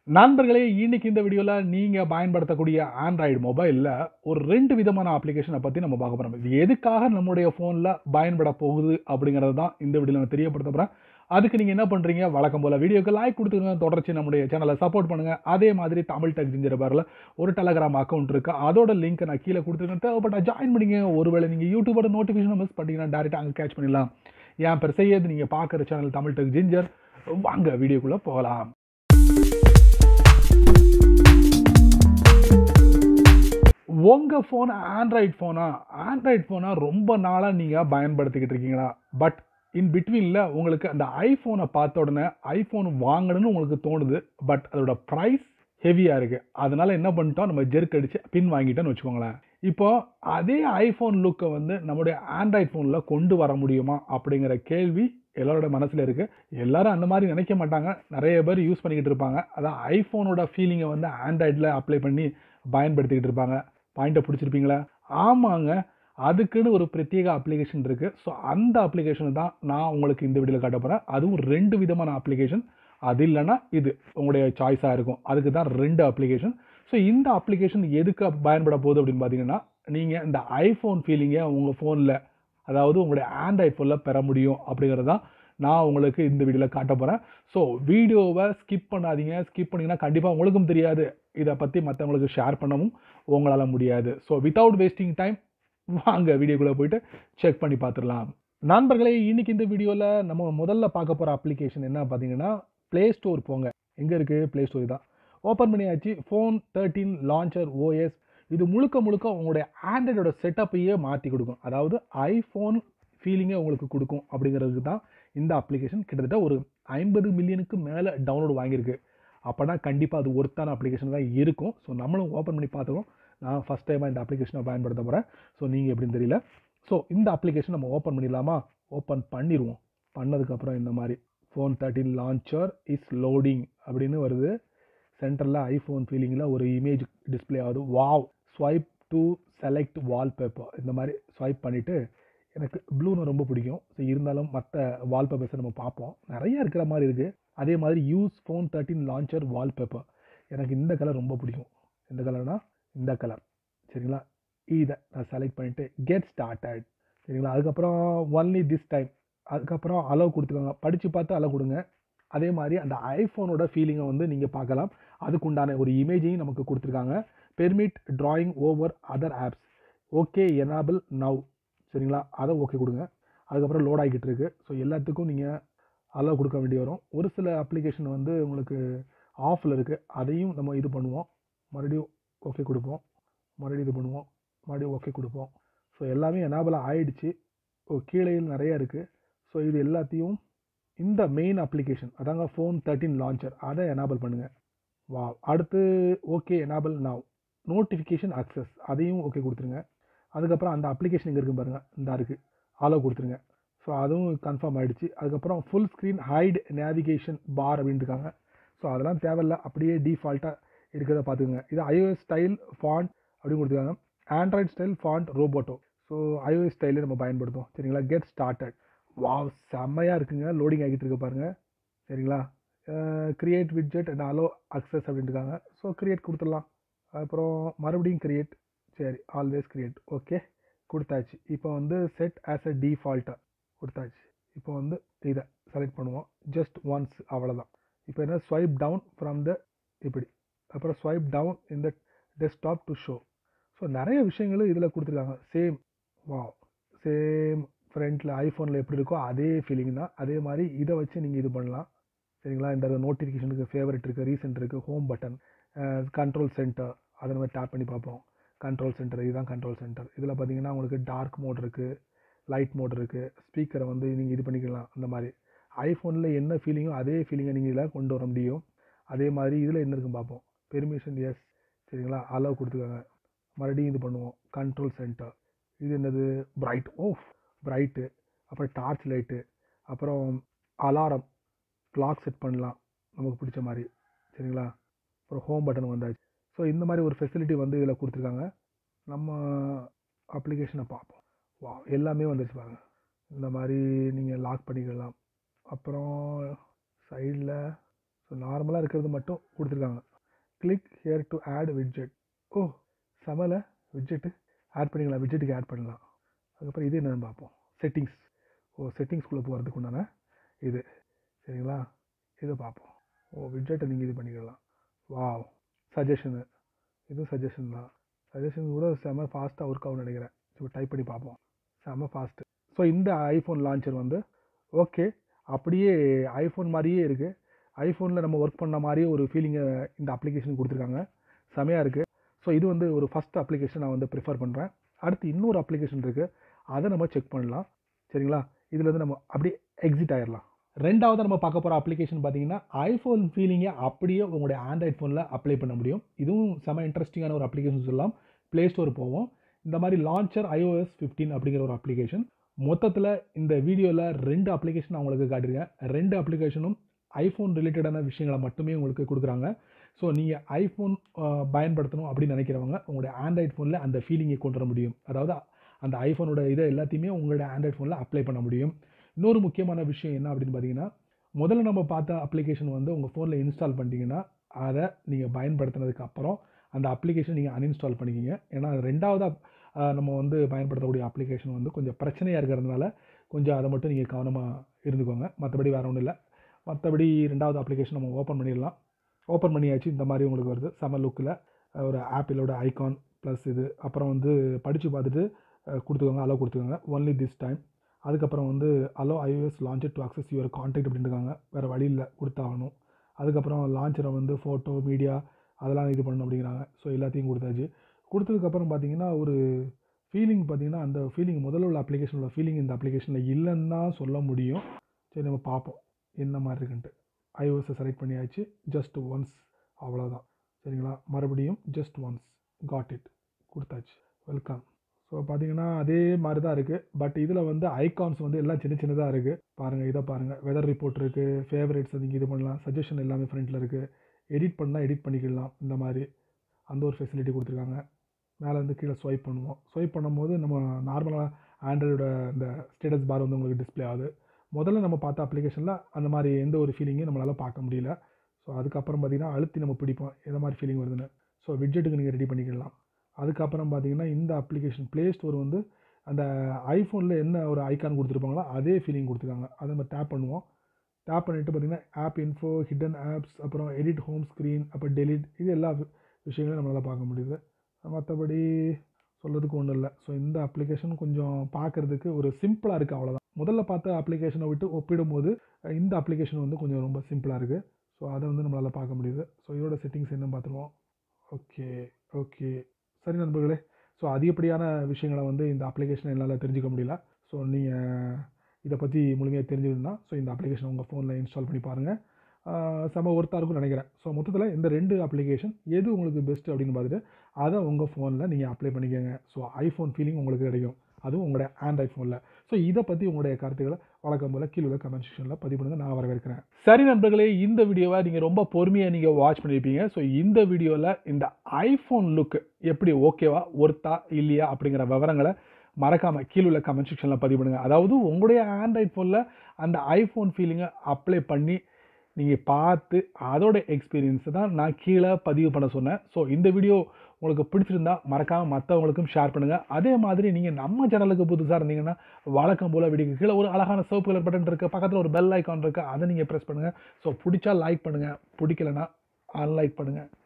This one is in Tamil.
நண்பர்களே இன்னைக்கு இந்த வீடியோவில் நீங்கள் பயன்படுத்தக்கூடிய ஆண்ட்ராய்டு மொபைலில் ஒரு ரெண்டு விதமான அப்ளிகேஷனை பற்றி நம்ம பார்க்க போகிறோம் இது எதுக்காக நம்முடைய ஃபோனில் பயன்பட போகுது அப்படிங்கிறது தான் இந்த வீடியோவில் நான் தெரியப்படுத்த போகிறேன் அதுக்கு நீங்கள் என்ன பண்ணுறீங்க வழக்கம் போல் வீடியோக்கு லைக் கொடுத்துருங்க தொடர்ச்சி நம்முடைய சேனலை சப்போர்ட் பண்ணுங்கள் அதே மாதிரி தமிழ் டெக் ஜிஞ்சர் பாரில் ஒரு டெலகிராம் அக்கௌண்ட் இருக்குது அதோட லிங்க்கை நான் கீழே கொடுத்துருக்கேன் தேவைப்பட்ட ஜாயின் பண்ணிங்க ஒருவேளை நீங்கள் யூடியூபோட நோட்டிஃபிகேஷன் மிஸ் பண்ணிங்கன்னா டேரெக்டாக அங்கே கேட்ச் பண்ணிடலாம் என் பேர் செய்யது நீங்கள் பார்க்குற சேனல் தமிழ் டெக் ஜிஞ்சர் வாங்க வீடியோக்குள்ளே போகலாம் உங்கள் ஃபோன் ஆண்ட்ராய்ட் ஃபோனா ஆண்ட்ராய்ட் ஃபோனை ரொம்ப நாளாக நீங்கள் பயன்படுத்திக்கிட்டு இருக்கீங்களா பட் இன் பிட்வீனில் உங்களுக்கு அந்த ஐஃபோனை பார்த்த உடனே ஐஃபோன் வாங்கணும்னு உங்களுக்கு தோணுது பட் அதோட ப்ரைஸ் ஹெவியாக இருக்குது அதனால் என்ன பண்ணிட்டோம் நம்ம ஜெர்க் அடித்து பின் வாங்கிட்டோன்னு வச்சுக்கோங்களேன் இப்போ அதே ஐஃபோன் லுக்கை வந்து நம்முடைய ஆண்ட்ராய்ட் ஃபோனில் கொண்டு வர முடியுமா அப்படிங்கிற கேள்வி எல்லாரோட மனசில் இருக்குது எல்லாரும் அந்த மாதிரி நினைக்க மாட்டாங்க நிறைய பேர் யூஸ் பண்ணிக்கிட்டு இருப்பாங்க அதான் ஐஃபோனோட ஃபீலிங்கை வந்து ஆண்ட்ராய்டில் அப்ளை பண்ணி பயன்படுத்திக்கிட்டு இருப்பாங்க பாயிண்ட்டை பிடிச்சிருப்பீங்களா ஆமாங்க அதுக்குன்னு ஒரு பிரத்யேக அப்ளிகேஷன் இருக்குது ஸோ அந்த அப்ளிகேஷன் தான் நான் உங்களுக்கு இந்த வீடியோவில் காட்ட போகிறேன் அதுவும் ரெண்டு விதமான அப்ளிகேஷன் அது இல்லைன்னா இது உங்களுடைய சாய்ஸாக இருக்கும் அதுக்கு தான் ரெண்டு அப்ளிகேஷன் ஸோ இந்த அப்ளிகேஷன் எதுக்கு பயன்பட போகுது அப்படின்னு பார்த்தீங்கன்னா நீங்கள் இந்த ஐஃபோன் ஃபீலிங்கை உங்கள் ஃபோனில் அதாவது உங்களுடைய ஆண்ட்ராய்ட் ஃபோனில் பெற முடியும் அப்படிங்கிறது தான் நான் உங்களுக்கு இந்த வீடியோவில் காட்ட போகிறேன் ஸோ வீடியோவை ஸ்கிப் பண்ணாதீங்க ஸ்கிப் பண்ணிங்கன்னா கண்டிப்பாக உங்களுக்கும் தெரியாது இதை பற்றி மற்றவங்களுக்கு ஷேர் பண்ணவும் உங்களால் முடியாது ஸோ வித்தவுட் வேஸ்டிங் டைம் வாங்க வீடியோக்குள்ளே போயிட்டு செக் பண்ணி பார்த்துடலாம் நண்பர்களே இன்னைக்கு இந்த வீடியோவில் நம்ம முதல்ல பார்க்க போகிற அப்ளிகேஷன் என்ன பார்த்தீங்கன்னா ப்ளே ஸ்டோர் போங்க எங்கே இருக்குது ப்ளே ஸ்டோர் தான் ஓப்பன் பண்ணியாச்சு ஃபோன் தேர்ட்டீன் லான்ச்சர் ஓஎஸ் இது முழுக்க முழுக்க உங்களுடைய ஆண்ட்ராய்டோட செட்டப்பையே மாற்றி கொடுக்கும் அதாவது ஐஃபோன் ஃபீலிங்கை உங்களுக்கு கொடுக்கும் அப்படிங்கிறதுக்கு தான் இந்த அப்ளிகேஷன் கிட்டத்தட்ட ஒரு ஐம்பது மில்லியனுக்கு மேலே டவுன்லோட் வாங்கியிருக்கு அப்போனா கண்டிப்பாக அது ஒருத்தான அப்ளிகேஷன் தான் இருக்கும் ஸோ நம்மளும் ஓப்பன் பண்ணி பார்த்துருவோம் நான் ஃபஸ்ட் டைமாக இந்த அப்ளிகேஷனை பயன்படுத்த போகிறேன் ஸோ நீங்கள் எப்படின்னு தெரியல ஸோ இந்த அப்ளிகேஷன் நம்ம ஓப்பன் பண்ணிடலாமா ஓப்பன் பண்ணிடுவோம் பண்ணதுக்கப்புறம் இந்த மாதிரி phone thirteen launcher is loading அப்படின்னு வருது சென்டரில் ஐஃபோன் ஃபீலிங்கில் ஒரு இமேஜ் டிஸ்பிளே ஆகுது wow swipe to select wallpaper இந்த மாதிரி ஸ்வைப் பண்ணிவிட்டு எனக்கு ப்ளூன்னு ரொம்ப பிடிக்கும் ஸோ இருந்தாலும் மற்ற வால்பேப்பர்ஸை நம்ம பார்ப்போம் நிறைய இருக்கிற மாதிரி இருக்குது அதே மாதிரி use phone thirteen launcher wallpaper எனக்கு இந்த கலர் ரொம்ப பிடிக்கும் இந்த கலர்னா இந்த கலர் சரிங்களா இதை நான் செலக்ட் பண்ணிவிட்டு கெட் ஸ்டார்டட் சரிங்களா அதுக்கப்புறம் ஒன்லி திஸ் டைம் அதுக்கப்புறம் அளவு கொடுத்துக்கோங்க படித்து பார்த்து அளவு கொடுங்க அதே மாதிரி அந்த ஐஃபோனோட ஃபீலிங்கை வந்து நீங்கள் பார்க்கலாம் அதுக்குண்டான ஒரு இமேஜையும் நமக்கு கொடுத்துருக்காங்க permit drawing over other apps okay enable now சரிங்களா அதை ஓகே கொடுங்க அதுக்கப்புறம் லோட் ஆகிக்கிட்டு இருக்கு ஸோ எல்லாத்துக்கும் நீங்கள் அளவு கொடுக்க வேண்டி வரும் ஒரு சில அப்ளிகேஷன் வந்து உங்களுக்கு ஆஃபில் இருக்குது அதையும் நம்ம இது பண்ணுவோம் மறுபடியும் ஓகே கொடுப்போம் மறுபடியும் இது பண்ணுவோம் மறுபடியும் ஓகே கொடுப்போம் ஸோ எல்லாமே எனாபிள் ஆயிடுச்சு ஓ கீழே நிறையா இருக்குது ஸோ இது எல்லாத்தையும் இந்த மெயின் அப்ளிகேஷன் அதாங்க ஃபோன் தேர்ட்டின் லான்ச்சர் அதை எனாபிள் பண்ணுங்கள் வா அடுத்து okay enable now notification access அதையும் ஓகே கொடுத்துருங்க அதுக்கப்புறம் அந்த அப்ளிகேஷன் எங்கே இருக்குது பாருங்கள் இந்த இருக்குது ஆலோ கொடுத்துருங்க ஸோ அதுவும் கன்ஃபார்ம் ஆகிடுச்சு அதுக்கப்புறம் full screen hide navigation bar அப்படின்னு இருக்காங்க ஸோ அதெல்லாம் தேவையில்ல அப்படியே டிஃபால்ட்டாக இருக்கிறத பார்த்துக்கோங்க இது ஐஓஎஸ் ஸ்டைல் ஃபாண்ட் அப்படின்னு கொடுத்துருக்காங்க Android style font Roboto so iOS ஸ்டைலே நம்ம பயன்படுத்தும் சரிங்களா கெட் ஸ்டார்டட் வாவ் செம்மையாக இருக்குங்க லோடிங் ஆகிட்டு இருக்கு பாருங்கள் சரிங்களா create widget and allow access அப்படின்னு இருக்காங்க ஸோ க்ரியேட் கொடுத்துடலாம் அப்புறம் மறுபடியும் க்ரியேட் சரி ஆல்வேஸ் க்ரியேட் ஓகே கொடுத்தாச்சு இப்போ வந்து செட் ஆஸ் அ டிஃபால்ட்டாக கொடுத்தாச்சு இப்போ வந்து இதை செலக்ட் பண்ணுவோம் ஜஸ்ட் ஒன்ஸ் அவ்வளோதான் இப்போ என்ன ஸ்வைப் டவுன் ஃப்ரம் த இப்படி அப்புறம் ஸ்வைப் டவுன் இந்த டெஸ்க்டாப் டு ஷோ ஸோ நிறைய விஷயங்களும் இதில் கொடுத்துருக்காங்க சேம் வா சேம் ஃப்ரண்ட்டில் ஐஃபோனில் எப்படி இருக்கோ அதே ஃபீலிங் தான் அதே மாதிரி இதை வச்சு நீங்கள் இது பண்ணலாம் சரிங்களா இந்த நோட்டிஃபிகேஷனுக்கு ஃபேவரட் இருக்குது ரீசெண்ட் இருக்குது ஹோம் பட்டன் கண்ட்ரோல் சென்டர் அதை நம்ம டேப் பண்ணி பார்ப்போம் கண்ட்ரோல் சென்டர் இதுதான் கண்ட்ரோல் சென்டர் இதில் பார்த்தீங்கன்னா உங்களுக்கு டார்க் மோட் இருக்குது லைட் மோட் இருக்குது ஸ்பீக்கரை வந்து நீங்கள் இது பண்ணிக்கலாம் அந்த மாதிரி ஐஃபோனில் என்ன ஃபீலிங்கோ அதே ஃபீலிங்கை நீங்கள் இதில் கொண்டு வர முடியும் அதே மாதிரி இதில் என்ன இருக்குன்னு பார்ப்போம் பெர்மிஷன் எஸ் சரிங்களா அலோவ் கொடுத்துக்கோங்க மறுபடியும் இது பண்ணுவோம் கண்ட்ரோல் சென்டர் இது என்னது பிரைட் ஓஃப் பிரைட்டு அப்புறம் டார்ச் லைட்டு அப்புறம் அலாரம் கிளாக் செட் பண்ணலாம் நமக்கு பிடிச்ச மாதிரி சரிங்களா அப்புறம் ஹோம் பட்டன் வந்தாச்சு ஸோ இந்த மாதிரி ஒரு ஃபெசிலிட்டி வந்து இதில் கொடுத்துருக்காங்க நம்ம அப்ளிகேஷனை பார்ப்போம் வா எல்லாமே வந்துருச்சு பாருங்கள் இந்த மாதிரி நீங்கள் லாக் பண்ணிக்கலாம் அப்புறம் சைடில் ஸோ ஸோ நார்மலாக இருக்கிறது மட்டும் கொடுத்துருக்காங்க click here to add widget ஓ சமல விட்ஜெட்டு ஆட் பண்ணிக்கலாம் விட்ஜெட்டுக்கு ஆட் பண்ணலாம் அதுக்கப்புறம் இது என்னன்னு பார்ப்போம் செட்டிங்ஸ் ஓ செட்டிங்ஸ்குள்ளே போகிறதுக்கு உண்டான இது சரிங்களா இதை பார்ப்போம் ஓ விட்ஜெட்டை நீங்கள் இது பண்ணிக்கலாம் வாவ் சஜஷனு இதுவும் சஜஷன் தான் சஜஷன் கூட செம்ம ஃபாஸ்ட்டாக ஒர்க் ஆகும்னு நினைக்கிறேன் இப்போ டைப் பண்ணி பார்ப்போம் செம்ம ஃபாஸ்ட்டு ஸோ இந்த ஐஃபோன் லான்ச்சர் வந்து ஓகே அப்படியே ஐஃபோன் மாதிரியே இருக்குது ஐஃபோனில் நம்ம ஒர்க் பண்ண மாதிரியே ஒரு ஃபீலிங்கை இந்த அப்ளிகேஷன் கொடுத்துருக்காங்க செமையாக இருக்குது ஸோ இது வந்து ஒரு ஃபஸ்ட் அப்ளிகேஷன் நான் வந்து ப்ரிஃபர் பண்ணுறேன் அடுத்து இன்னொரு அப்ளிகேஷன் இருக்குது அதை நம்ம செக் பண்ணலாம் சரிங்களா இதில் வந்து நம்ம அப்படியே எக்ஸிட் ஆயிடலாம் ரெண்டாவது நம்ம பார்க்க போகிற அப்ளிகேஷன் பார்த்தீங்கன்னா ஐஃபோன் ஃபீலிங்கை அப்படியே உங்களுடைய ஆண்ட்ராய்ட் ஃபோனில் அப்ளை பண்ண முடியும் இதுவும் செம இன்ட்ரெஸ்டிங்கான ஒரு அப்ளிகேஷன் சொல்லலாம் ப்ளே ஸ்டோர் போவோம் இந்த மாதிரி லான்ச்சர் iOS 15 அப்படிங்கிற ஒரு அப்ளிகேஷன் மொத்தத்தில் இந்த வீடியோவில் ரெண்டு அப்ளிகேஷன் நான் உங்களுக்கு காட்டியிருக்கேன் ரெண்டு அப்ளிகேஷனும் ஐஃபோன் ரிலேட்டடான விஷயங்களை மட்டுமே உங்களுக்கு கொடுக்குறாங்க ஸோ நீங்கள் ஐஃபோன் பயன்படுத்தணும் அப்படின்னு நினைக்கிறவங்க உங்களுடைய ஆண்ட்ராய்ட் ஃபோனில் அந்த ஃபீலிங்கை கொண்டு வர முடியும் அதாவது அந்த ஐஃபோனோட இதை எல்லாத்தையுமே உங்களுடைய ஆண்ட்ராய்ட் ஃபோனில் அப்ளை பண்ண முடியும் இன்னொரு முக்கியமான விஷயம் என்ன அப்படின்னு பார்த்தீங்கன்னா முதல்ல நம்ம பார்த்த அப்ளிகேஷன் வந்து உங்கள் ஃபோனில் இன்ஸ்டால் பண்ணிட்டீங்கன்னா அதை நீங்கள் பயன்படுத்தினதுக்கு அப்புறம் அந்த அப்ளிகேஷன் நீங்கள் அன்இன்ஸ்டால் பண்ணிக்கிங்க ஏன்னா அது ரெண்டாவதாக ஆஹ், நம்ம வந்து பயன்படுத்தக்கூடிய அப்ளிகேஷன் வந்து கொஞ்சம் பிரச்சனையாக இருக்கிறதுனால கொஞ்சம் அதை மட்டும் நீங்கள் கவனமாக இருந்துக்கோங்க மற்றபடி வேறு ஒன்றும் இல்லை மற்றபடி ரெண்டாவது அப்ளிகேஷன் நம்ம ஓப்பன் பண்ணிடலாம் ஓப்பன் பண்ணியாச்சு இந்த மாதிரி உங்களுக்கு வருது செம லுக்கில் ஒரு ஆப்பிளோட ஐகான் ப்ளஸ் இது அப்புறம் வந்து படித்து பார்த்துட்டு அஹ், கொடுத்துக்கோங்க அலோ கொடுத்துக்கோங்க ஒன்லி திஸ் டைம் அதுக்கப்புறம் வந்து allow iOS launcher to access your contact அப்படின்ட்டுருக்காங்க வேறு வழி இல்லை கொடுத்தாகணும் அதுக்கப்புறம் லான்ச்சரை வந்து ஃபோட்டோ மீடியா அதெல்லாம் இது பண்ணணும் அப்படிங்கிறாங்க ஸோ எல்லாத்தையும் கொடுத்தாச்சு கொடுத்ததுக்கப்புறம் பார்த்தீங்கன்னா ஒரு ஃபீலிங் பார்த்தீங்கன்னா அந்த ஃபீலிங் முதல்ல உள்ள அப்ளிகேஷன் உள்ள ஃபீலிங் இந்த அப்ளிகேஷனில் இல்லைன்னு தான் சொல்ல முடியும் சரி நம்ம பார்ப்போம் என்ன மாதிரி இருக்குன்ட்டு ஐஓஎஸை செலக்ட் பண்ணியாச்சு ஜஸ்ட் ஒன்ஸ் அவ்வளோதான் சரிங்களா மறுபடியும் ஜஸ்ட் ஒன்ஸ் காட் இட் கொடுத்தாச்சு வெல்கம் ஸோ பார்த்தீங்கன்னா அதே மாதிரி தான் இருக்குது பட் இதில் வந்து ஐகான்ஸ் வந்து எல்லாம் சின்ன சின்னதாக இருக்குது பாருங்கள் இதை பாருங்கள் வெதர் ரிப்போர்ட் இருக்குது ஃபேவரேட்ஸ் நீங்கள் இது பண்ணலாம் சஜஷன் எல்லாமே ஃப்ரண்ட்டில் இருக்குது எடிட் பண்ணால் எடிட் பண்ணிக்கலாம் இந்த மாதிரி அந்த ஒரு ஃபெசிலிட்டி கொடுத்துருக்காங்க மேலே வந்து கீழே ஸ்வைப் பண்ணுவோம் ஸ்வைப் பண்ணும்போது நம்ம நார்மலாக ஆண்ட்ராய்டோட இந்த ஸ்டேட்டஸ் பார் வந்து உங்களுக்கு டிஸ்ப்ளே ஆகுது முதல்ல நம்ம பார்த்த அப்ளிகேஷனில் அந்த மாதிரி எந்த ஒரு ஃபீலிங்கையும் நம்மளால் பார்க்க முடியல ஸோ அதுக்கப்புறம் பார்த்தீங்கன்னா அழுத்தி நம்ம பிடிப்போம் எந்த மாதிரி ஃபீலிங் வருதுன்னு ஸோ விட்ஜெட்டுக்கு நீங்கள் ரெடி பண்ணிக்கலாம் அதுக்கப்புறம் பார்த்தீங்கன்னா இந்த அப்ளிகேஷன் ப்ளே ஸ்டோர் வந்து அந்த ஐஃபோனில் என்ன ஒரு ஐகான் கொடுத்துருப்பாங்களோ அதே ஃபீலிங் கொடுத்துருக்காங்க அதை நம்ம டேப் பண்ணுவோம் டேப் பண்ணிவிட்டு பார்த்தீங்கன்னா ஆப் இன்ஃபோ ஹிடன் ஆப்ஸ் அப்புறம் எடிட் ஹோம் ஸ்க்ரீன் அப்புறம் டெலிட் இது எல்லா வி- விஷயங்களையும் நம்மளால் பார்க்க முடியுது மற்றபடி சொல்கிறதுக்கு ஒன்றும் இல்லை ஸோ இந்த அப்ளிகேஷன் கொஞ்சம் பார்க்குறதுக்கு ஒரு சிம்பிளாக இருக்குது அவ்வளோதான் முதல்ல பார்த்த அப்ளிகேஷனை விட்டு ஒப்பிடும்போது அஹ், இந்த அப்ளிகேஷன் வந்து கொஞ்சம் ரொம்ப சிம்பிளாக இருக்குது ஸோ அதை வந்து நம்மளால் பார்க்க முடியுது ஸோ இதோட செட்டிங்ஸ் என்னன்னு பார்த்துருவோம் ஓகே ஓகே சரி நண்பர்களே ஸோ அதிகப்படியான விஷயங்களை வந்து இந்த அப்ளிகேஷனை என்னால் தெரிஞ்சுக்க முடியல ஸோ நீங்கள் இதை பற்றி முழுமையாக தெரிஞ்சுக்கணும்னா ஸோ இந்த அப்ளிகேஷன் உங்கள் ஃபோனில் இன்ஸ்டால் பண்ணி பாருங்கள் செம ஒர்த்தாக இருக்கும்னு நினைக்கிறேன் ஸோ மொத்தத்தில் இந்த ரெண்டு அப்ளிகேஷன் எது உங்களுக்கு பெஸ்ட் அப்படின்னு பார்த்துட்டு அதை உங்கள் ஃபோனில் நீங்கள் அப்ளை பண்ணிக்கோங்க ஸோ ஐஃபோன் ஃபீலிங் உங்களுக்கு கிடைக்கும் அதுவும் உங்களுடைய ஆண்ட்ராய்ட் ஃபோனில் ஸோ இதை பற்றி உங்களுடைய கருத்துக்களை வழக்கம் போல் கீழே உள்ள கமெண்ட் செக்ஷனில் பதிவு பண்ணுங்க நான் வரவேற்கிறேன் சரி நண்பர்களே இந்த வீடியோவை நீங்கள் ரொம்ப பொறுமையாக நீங்கள் வாட்ச் பண்ணியிருப்பீங்க ஸோ இந்த வீடியோவில் இந்த ஐஃபோன் லுக் எப்படி ஓகேவா ஒர்த்தா இல்லையா அப்படிங்கிற விவரங்களை மறக்காமல் கீழே உள்ள கமெண்ட் செக்ஷனில் பதிவு பண்ணுங்கள் அதாவது உங்களுடைய ஆண்ட்ராய்ட் ஃபோனில் அந்த ஐஃபோன் ஃபீலிங்கை அப்ளை பண்ணி நீங்கள் பார்த்து அதோட எக்ஸ்பீரியன்ஸை தான் நான் கீழே பதிவு பண்ண சொன்னேன் ஸோ இந்த வீடியோ உங்களுக்கு பிடிச்சிருந்தா மறக்காமல் மற்றவங்களுக்கும் ஷேர் பண்ணுங்கள் அதே மாதிரி நீங்கள் நம்ம சேனலுக்கு புதுசாக இருந்தீங்கன்னா வழக்கம் போல் வீடியோக்கு கீழே ஒரு அழகான சிவப்பு கலர் பட்டன் இருக்குது பக்கத்தில் ஒரு பெல் ஐக்கான் இருக்குது அதை நீங்கள் ப்ரெஸ் பண்ணுங்கள் ஸோ பிடிச்சா லைக் பண்ணுங்கள் பிடிக்கலனா அன்லைக் பண்ணுங்கள்